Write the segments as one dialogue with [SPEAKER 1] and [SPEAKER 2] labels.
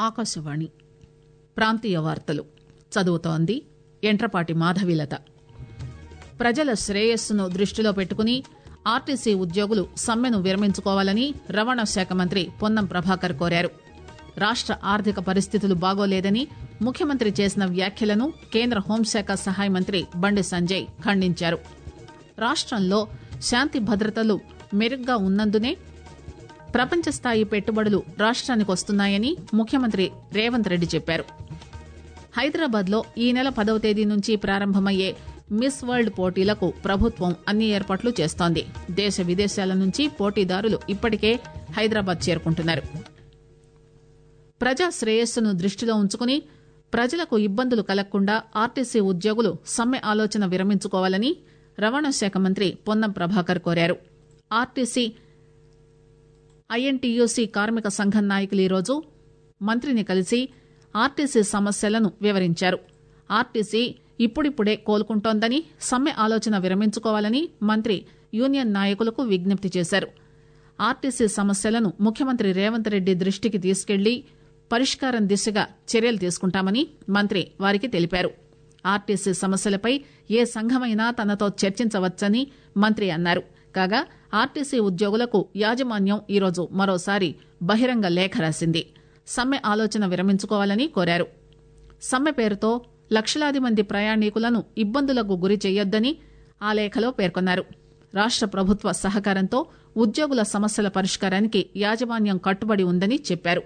[SPEAKER 1] ఆకాశవాణి ప్రాంతీయ వార్తలు చదువుతోంది ఎంట్రపాటి మాధవిలత ప్రజల శ్రేయస్సును దృష్టిలో పెట్టుకుని ఆర్టీసీ ఉద్యోగులు సమ్మెను విరమించుకోవాలని రవాణా శాఖ మంత్రి పొన్నం ప్రభాకర్ కోరారు రాష్ట ఆర్థిక పరిస్థితులు బాగోలేదని ముఖ్యమంత్రి చేసిన వ్యాఖ్యలను కేంద్ర హోంశాఖ సహాయ మంత్రి బండి సంజయ్ ఖండించారు రాష్టంలో శాంతి భద్రతలు మెరుగ్గా ఉన్నందునే ప్రపంచ స్థాయి పెట్టుబడులు రాష్ట్రానికి వస్తున్నాయని ముఖ్యమంత్రి రేవంత్ రెడ్డి చెప్పారు హైదరాబాద్ లో ఈ నెల పదవ తేదీ నుంచి ప్రారంభమయ్యే మిస్ వరల్డ్ పోటీలకు ప్రభుత్వం అన్ని ఏర్పాట్లు చేస్తోంది దేశ విదేశాల నుంచి పోటీదారులు ఇప్పటికే హైదరాబాద్ చేరుకుంటున్నారు ప్రజా శ్రేయస్సును దృష్టిలో ఉంచుకుని ప్రజలకు ఇబ్బందులు కలగకుండా ఆర్టీసీ ఉద్యోగులు సమ్మె ఆలోచన విరమించుకోవాలని రవాణా శాఖ మంత్రి పొన్నం ప్రభాకర్ కోరారు ఆర్టీసీ ఐఎన్టీయూసీ కార్మిక సంఘం నాయకులు ఈరోజు మంత్రిని కలిసి ఆర్టీసీ సమస్యలను వివరించారు ఆర్టీసీ ఇప్పుడిప్పుడే కోలుకుంటోందని సమ్మె ఆలోచన విరమించుకోవాలని మంత్రి యూనియన్ నాయకులకు విజ్ఞప్తి చేశారు ఆర్టీసీ సమస్యలను ముఖ్యమంత్రి రేవంత్ రెడ్డి దృష్టికి తీసుకెళ్లి పరిష్కారం దిశగా చర్యలు తీసుకుంటామని మంత్రి వారికి తెలిపారు ఆర్టీసీ సమస్యలపై ఏ సంఘమైనా తనతో చర్చించవచ్చని మంత్రి అన్నారు కాగా ఆర్టీసీ ఉద్యోగులకు యాజమాన్యం ఈరోజు మరోసారి బహిరంగ లేఖ రాసింది సమ్మె ఆలోచన విరమించుకోవాలని కోరారు సమ్మె పేరుతో లక్షలాది మంది ప్రయాణికులను ఇబ్బందులకు గురి చేయొద్దని ఆ లేఖలో పేర్కొన్నారు రాష్ట ప్రభుత్వ సహకారంతో ఉద్యోగుల సమస్యల పరిష్కారానికి యాజమాన్యం కట్టుబడి ఉందని చెప్పారు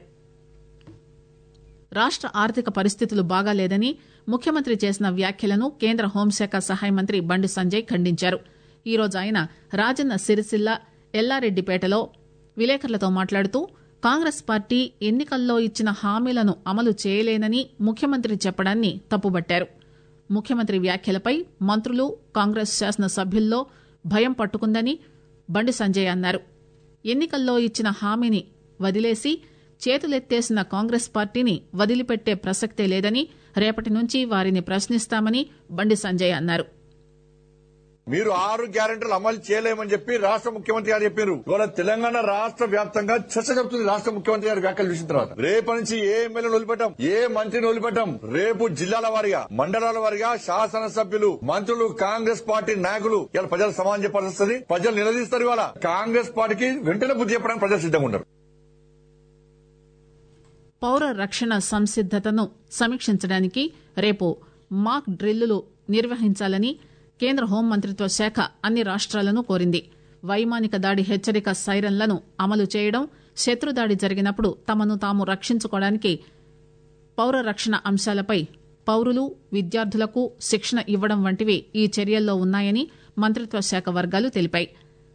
[SPEAKER 1] రాష్ట ఆర్థిక పరిస్థితులు బాగాలేదని ముఖ్యమంత్రి చేసిన వ్యాఖ్యలను కేంద్ర హోంశాఖ సహాయ మంత్రి బండి సంజయ్ ఖండించారు ఈ రోజు ఆయన రాజన్న సిరిసిల్ల ఎల్లారెడ్డిపేటలో విలేకరులతో మాట్లాడుతూ కాంగ్రెస్ పార్టీ ఎన్నికల్లో ఇచ్చిన హామీలను అమలు చేయలేనని ముఖ్యమంత్రి చెప్పడాన్ని తప్పుబట్టారు ముఖ్యమంత్రి వ్యాఖ్యలపై మంత్రులు కాంగ్రెస్ శాసనసభ్యుల్లో భయం పట్టుకుందని బండి సంజయ్ అన్నారు ఎన్నికల్లో ఇచ్చిన హామీని వదిలేసి చేతులెత్తేసిన కాంగ్రెస్ పార్టీని వదిలిపెట్టే ప్రసక్తే లేదని రేపటి నుంచి వారిని ప్రశ్నిస్తామని బండి సంజయ్ అన్నారు
[SPEAKER 2] మీరు ఆరు గ్యారెంటీలు అమలు చేయలేమని చెప్పి రాష్ట్ర ముఖ్యమంత్రి గారు చెప్పారు ఇవాళ తెలంగాణ రాష్ట్ర వ్యాప్తంగా చర్చ జరుగుతుంది రాష్ట్ర ముఖ్యమంత్రి గారు వ్యాఖ్యలు చూసిన తర్వాత రేపటి నుంచి ఏ ఎమ్మెల్యేను వదిలిపెట్టాం ఏ మంత్రిని వదిలిపెట్టాం రేపు జిల్లాల వారిగా మండలాల వారిగా శాసనసభ్యులు మంత్రులు కాంగ్రెస్ పార్టీ నాయకులు ఇలా ప్రజలు సమాధానం చెప్పాల్సి వస్తుంది ప్రజలు నిలదీస్తారు ఇవాళ కాంగ్రెస్ పార్టీకి వెంటనే బుద్ధి చెప్పడానికి ప్రజలు సిద్ధంగా ఉన్నారు
[SPEAKER 1] పౌర రక్షణ సంసిద్దతను సమీక్షించడానికి రేపు మాక్ డ్రిల్లులు నిర్వహించాలని కేంద్ర హోంమంత్రిత్వ శాఖ అన్ని రాష్ట్రాలను కోరింది వైమానిక దాడి హెచ్చరిక సైరన్లను అమలు చేయడం శత్రుదాడి జరిగినప్పుడు తమను తాము రక్షించుకోవడానికి పౌర రక్షణ అంశాలపై పౌరులు విద్యార్థులకు శిక్షణ ఇవ్వడం వంటివి ఈ చర్యల్లో ఉన్నాయని మంత్రిత్వ శాఖ వర్గాలు తెలిపాయి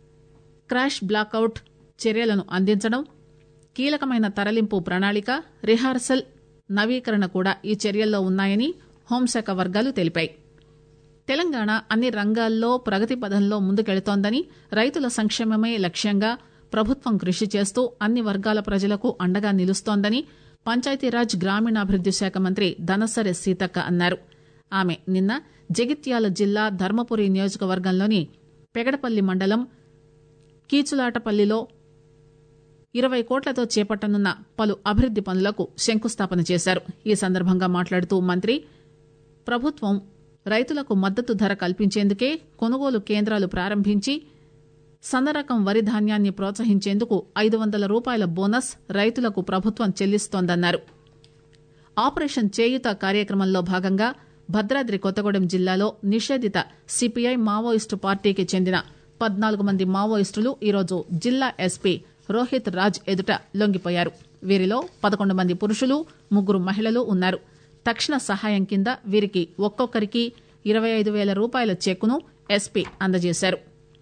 [SPEAKER 1] క్రాష్ బ్లాకౌట్ చర్యలను అందించడం కీలకమైన తరలింపు ప్రణాళిక రిహార్సల్ నవీకరణ కూడా ఈ చర్యల్లో ఉన్నాయని హోంశాఖ వర్గాలు తెలిపాయి తెలంగాణ అన్ని రంగాల్లో ప్రగతి పథంలో ముందుకెళుతోందని రైతుల సంక్షేమమే లక్ష్యంగా ప్రభుత్వం కృషి చేస్తూ అన్ని వర్గాల ప్రజలకు అండగా నిలుస్తోందని పంచాయతీరాజ్ గ్రామీణాభివృద్ది శాఖ మంత్రి ధనసరి సీతక్క అన్నారు ఆమె నిన్న జగిత్యాల జిల్లా ధర్మపురి నియోజకవర్గంలోని పెగడపల్లి మండలం కీచులాటపల్లిలో ఇరవై కోట్లతో చేపట్టనున్న పలు అభివృద్ది పనులకు శంకుస్థాపన చేశారు ఈ సందర్భంగా మాట్లాడుతూ మంత్రి ప్రభుత్వం రైతులకు మద్దతు ధర కల్పించేందుకే కొనుగోలు కేంద్రాలు ప్రారంభించి సన్నరకం వరి ధాన్యాన్ని ప్రోత్సహించేందుకు ఐదు వందల రూపాయల బోనస్ రైతులకు ప్రభుత్వం చెల్లిస్తోందన్నారు ఆపరేషన్ చేయుత కార్యక్రమంలో భాగంగా భద్రాద్రి కొత్తగూడెం జిల్లాలో నిషేధిత సిపిఐ మావోయిస్టు పార్టీకి చెందిన పద్నాలుగు మంది మావోయిస్టులు ఈరోజు జిల్లా ఎస్పీ రోహిత్ రాజ్ ఎదుట లొంగిపోయారు వీరిలో పదకొండు మంది పురుషులు ముగ్గురు మహిళలు ఉన్నారు తక్షణ సహాయం కింద వీరికి ఒక్కొక్కరికి ఇరవై ఐదు వేల రూపాయల చెక్కును ఎస్పీ అందజేశారు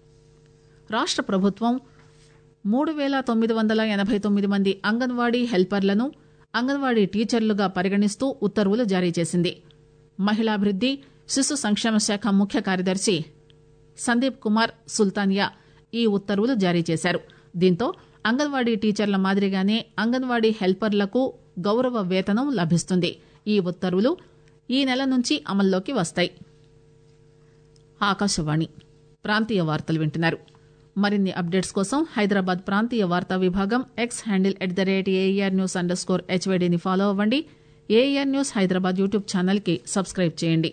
[SPEAKER 1] రాష్ట ప్రభుత్వం మూడు వేల తొమ్మిది వందల ఎనభై తొమ్మిది మంది అంగన్వాడీ హెల్పర్లను అంగన్వాడీ టీచర్లుగా పరిగణిస్తూ ఉత్తర్వులు జారీ చేసింది మహిళాభివృద్ది శిశు సంక్షేమ శాఖ ముఖ్య కార్యదర్శి సందీప్ కుమార్ సుల్తానియా ఈ ఉత్తర్వులు జారీ చేశారు దీంతో అంగన్వాడీ టీచర్ల మాదిరిగానే అంగన్వాడీ హెల్పర్లకు గౌరవ వేతనం లభిస్తుంది ఈ ఉత్తర్వులు ఈ నెల నుంచి అమల్లోకి వస్తాయి ఆకాశవాణి ప్రాంతీయ వార్తలు వింటున్నారు మరిన్ని అప్డేట్స్ కోసం హైదరాబాద్ ప్రాంతీయ వార్తా విభాగం X handle at the rate AIR news underscore హెచ్వైడీని ఫాలో అవ్వండి ఏఈఆర్ న్యూస్ హైదరాబాద్ యూట్యూబ్ ఛానల్కి సబ్స్క్రైబ్ చేయండి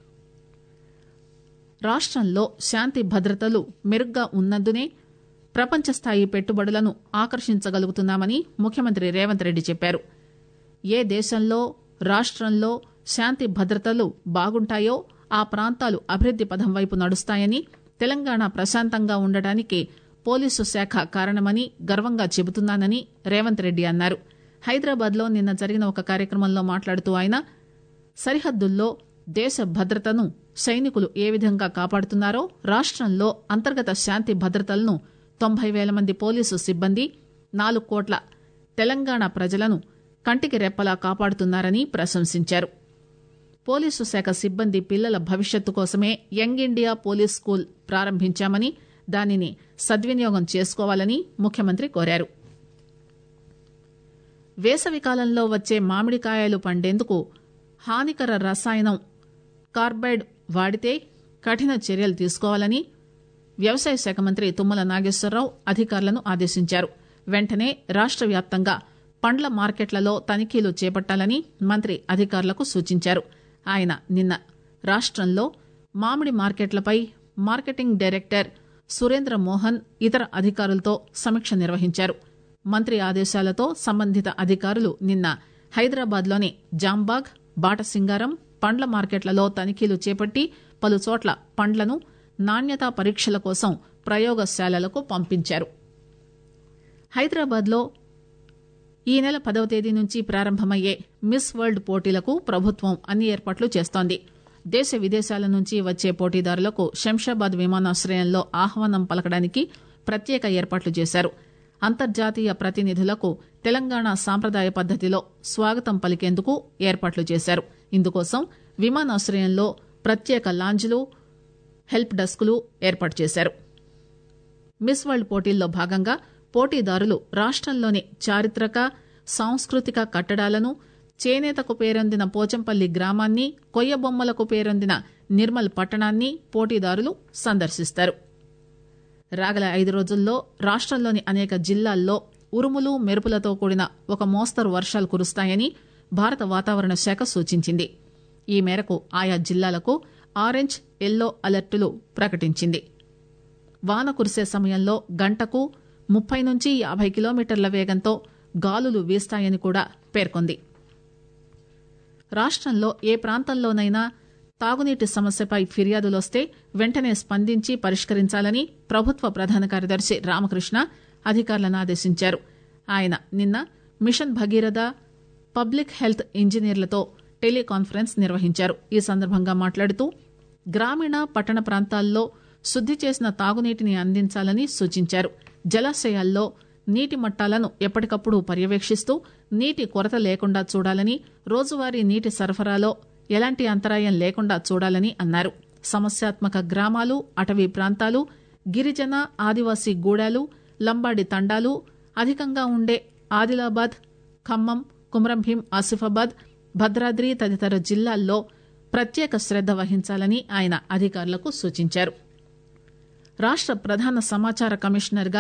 [SPEAKER 1] రాష్టంలో శాంతి భద్రతలు మెరుగ్గా ఉన్నందునే ప్రపంచ స్థాయి పెట్టుబడులను ఆకర్షించగలుగుతున్నామని ముఖ్యమంత్రి రేవంత్ రెడ్డి చెప్పారు ఏ దేశంలో రాష్టంలో శాంతి భద్రతలు బాగుంటాయో ఆ ప్రాంతాలు అభివృద్ది పథం వైపు నడుస్తాయని తెలంగాణ ప్రశాంతంగా ఉండటానికి పోలీసు శాఖ కారణమని గర్వంగా చెబుతున్నానని రేవంత్ రెడ్డి అన్నారు హైదరాబాద్లో నిన్న జరిగిన ఒక కార్యక్రమంలో మాట్లాడుతూ ఆయన సరిహద్దుల్లో దేశ భద్రతను సైనికులు ఏ విధంగా కాపాడుతున్నారో రాష్టంలో అంతర్గత శాంతి భద్రతలను తొంభై వేల మంది పోలీసు సిబ్బంది నాలుగు కోట్ల తెలంగాణ ప్రజలను కంటికి రెప్పలా కాపాడుతున్నారని ప్రశంసించారు పోలీసు శాఖ సిబ్బంది పిల్లల భవిష్యత్తు కోసమే యంగ్ ఇండియా పోలీస్ స్కూల్ ప్రారంభించామని దానిని సద్వినియోగం చేసుకోవాలని ముఖ్యమంత్రి కోరారు వేసవికాలంలో వచ్చే మామిడికాయలు పండేందుకు హానికర రసాయనం కార్బైడ్ వాడితే కఠిన చర్యలు తీసుకోవాలని వ్యవసాయ శాఖ మంత్రి తుమ్మల నాగేశ్వరరావు అధికారులను ఆదేశించారు వెంటనే రాష్ట వ్యాప్తంగా పండ్ల మార్కెట్లలో తనిఖీలు చేపట్టాలని మంత్రి అధికారులకు సూచించారు ఆయన నిన్న రాష్టంలో మామిడి మార్కెట్లపై మార్కెటింగ్ డైరెక్టర్ సురేంద్ర మోహన్ ఇతర అధికారులతో సమీక్ష నిర్వహించారు మంత్రి ఆదేశాలతో సంబంధిత అధికారులు నిన్న హైదరాబాద్లోని జాంబాగ్ బాటసింగారం పండ్ల మార్కెట్లలో తనిఖీలు చేపట్టి పలుచోట్ల పండ్లను నాణ్యతా పరీక్షల కోసం ప్రయోగశాలలకు పంపించారు హైదరాబాద్లో ఈ నెల పదవ తేదీ నుంచి ప్రారంభమయ్యే మిస్ వరల్డ్ పోటీలకు ప్రభుత్వం అన్ని ఏర్పాట్లు చేస్తోంది దేశ విదేశాల నుంచి వచ్చే పోటీదారులకు శంషాబాద్ విమానాశ్రయంలో ఆహ్వానం పలకడానికి ప్రత్యేక ఏర్పాట్లు చేశారు అంతర్జాతీయ ప్రతినిధులకు తెలంగాణ సాంప్రదాయ పద్దతిలో స్వాగతం పలికేందుకు ఏర్పాట్లు చేశారు ఇందుకోసం విమానాశ్రయంలో ప్రత్యేక లాంజ్లు హెల్ప్ డెస్కులు ఏర్పాటు చేశారు మిస్ వరల్డ్ పోటీల్లో భాగంగా పోటీదారులు రాష్టంలోని చారిత్రక సాంస్కృతిక కట్టడాలను చేనేతకు పేరొందిన పోచంపల్లి గ్రామాన్ని కొయ్యబొమ్మలకు పేరొందిన నిర్మల్ పట్టణాన్ని పోటీదారులు సందర్శిస్తారు రాగల ఐదు రోజుల్లో రాష్టంలోని అనేక జిల్లాల్లో ఉరుములు మెరుపులతో కూడిన ఒక మోస్తరు వర్షాలు కురుస్తాయని భారత వాతావరణ శాఖ సూచించింది ఈ మేరకు ఆయా జిల్లాలకు ఆరెంజ్ ఎల్లో అలర్టులు ప్రకటించింది వాన కురిసే సమయంలో గంటకు ముప్పై నుంచి యాభై కిలోమీటర్ల వేగంతో గాలులు వీస్తాయని కూడా పేర్కొంది రాష్టంలో ఏ ప్రాంతంలోనైనా తాగునీటి సమస్యపై ఫిర్యాదులొస్తే వెంటనే స్పందించి పరిష్కరించాలని ప్రభుత్వ ప్రధాన కార్యదర్శి రామకృష్ణ అధికారులను ఆదేశించారు ఆయన నిన్న మిషన్ భగీరథ పబ్లిక్ హెల్త్ ఇంజనీర్లతో టెలికాన్ఫరెన్స్ నిర్వహించారు ఈ సందర్భంగా మాట్లాడుతూ గ్రామీణ పట్టణ ప్రాంతాల్లో శుద్ది చేసిన తాగునీటిని అందించాలని సూచించారు జలాశయాల్లో నీటి మట్టాలను ఎప్పటికప్పుడు పర్యవేక్షిస్తూ నీటి కొరత లేకుండా చూడాలని రోజువారీ నీటి సరఫరాలో ఎలాంటి అంతరాయం లేకుండా చూడాలని అన్నారు సమస్యాత్మక గ్రామాలు అటవీ ప్రాంతాలు గిరిజన ఆదివాసీ గూడాలు లంబాడి తండాలు అధికంగా ఉండే ఆదిలాబాద్ ఖమ్మం కుమ్రంభీం ఆసిఫాబాద్ భద్రాద్రి తదితర జిల్లాల్లో ప్రత్యేక శ్రద్ద వహించాలని ఆయన అధికారులకు సూచించారు రాష్ట ప్రధాన సమాచార కమిషనర్గా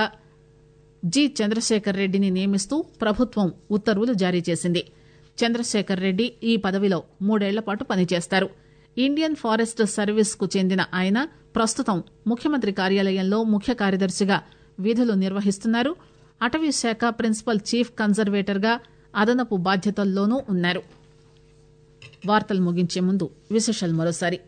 [SPEAKER 1] జి చంద్రశేఖర్ రెడ్డిని నియమిస్తూ ప్రభుత్వం ఉత్తర్వులు జారీ చేసింది చంద్రశేఖర్ రెడ్డి ఈ పదవిలో మూడేళ్ల పాటు పనిచేస్తారు ఇండియన్ ఫారెస్ట్ సర్వీస్ కు చెందిన ఆయన ప్రస్తుతం ముఖ్యమంత్రి కార్యాలయంలో ముఖ్య కార్యదర్శిగా విధులు నిర్వహిస్తున్నారు అటవీ శాఖ ప్రిన్సిపల్ చీఫ్ కన్జర్వేటర్ గా అదనపు బాధ్యతల్లోనూ ఉన్నారు వార్తలు ముగించే ముందు విశేషాలు మరోసారి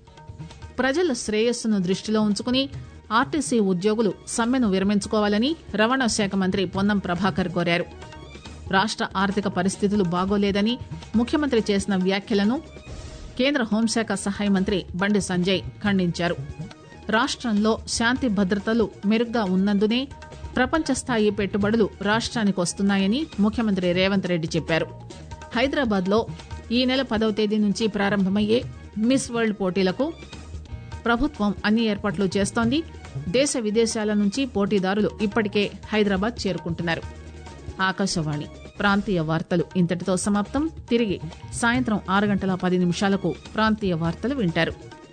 [SPEAKER 1] ప్రజల శ్రేయస్సును దృష్టిలో ఉంచుకుని ఆర్టీసీ ఉద్యోగులు సమ్మెను విరమించుకోవాలని రవాణా శాఖ మంత్రి పొన్నం ప్రభాకర్ కోరారు రాష్ట ఆర్థిక పరిస్థితులు బాగోలేదని ముఖ్యమంత్రి చేసిన వ్యాఖ్యలను కేంద్ర హోంశాఖ సహాయ మంత్రి బండి సంజయ్ ఖండించారు రాష్టంలో శాంతి భద్రతలు మెరుగ్గా ఉన్నందునే ప్రపంచ స్థాయి పెట్టుబడులు రాష్ట్రానికి వస్తున్నాయని ముఖ్యమంత్రి రేవంత్ రెడ్డి చెప్పారు హైదరాబాద్ లో ఈ నెల పదవ తేదీ నుంచి ప్రారంభమయ్యే మిస్ వరల్డ్ పోటీలకు ప్రభుత్వం అన్ని ఏర్పాట్లు చేస్తోంది దేశ విదేశాల నుంచి పోటీదారులు ఇప్పటికే హైదరాబాద్ చేరుకుంటున్నారు ఆకాశవాణి ప్రాంతీయ వార్తలు ఇంతటితో సమాప్తం తిరిగి సాయంత్రం ఆరు గంటల పది నిమిషాలకు ప్రాంతీయ వార్తలు వింటారు